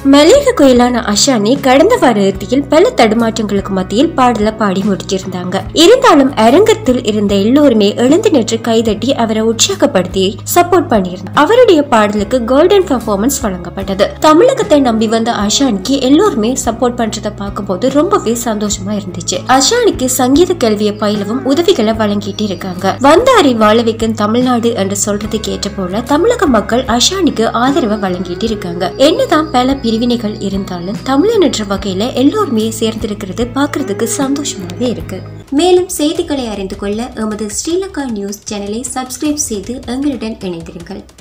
மலையக கோயிலான அஷானி கடந்த வார இறுதியில் பல தடுமாற்றங்களுக்கு மத்தியில் பாடல பாடி முடிச்சிருந்தாங்க இருந்தாலும் அரங்கத்தில் இருந்த எல்லோருமே எழுந்து நின்று கைதட்டி அவரை உற்சாகப்படுத்தி சப்போர்ட் பண்ணியிருந்தாங்க அவருடைய பாடலுக்கு கோல்டன் பெர்ஃபார்மன்ஸ் வழங்கப்பட்டது தமிழகத்தை நம்பி வந்த அஷானிக்கு எல்லோருமே சப்போர்ட் பண்றதை பார்க்கும்போது ரொம்பவே சந்தோஷமா இருந்துச்சு அஷானிக்கு சங்கீத கல்வியை பயிலவும் உதவிகளை வழங்கிட்டு இருக்காங்க வந்தாரி வாழ வைக்கும் தமிழ்நாடு என்று சொல்றதுக்கு ஏற்ற போல தமிழக மக்கள் அஷானிக்கு ஆதரவை வழங்கிட்டு இருக்காங்க என்னதான் பல பிரிவினைகள் இருந்தாலும் தமிழன் என்ற வகையில எல்லோருமே சேர்ந்திருக்கிறது பார்க்கிறதுக்கு சந்தோஷமாவே இருக்கு மேலும் செய்திகளை அறிந்து கொள்ள எமது ஸ்ரீலங்கா நியூஸ் சேனலை சப்ஸ்கிரைப் செய்து எங்களுடன் இணைந்திருங்கள்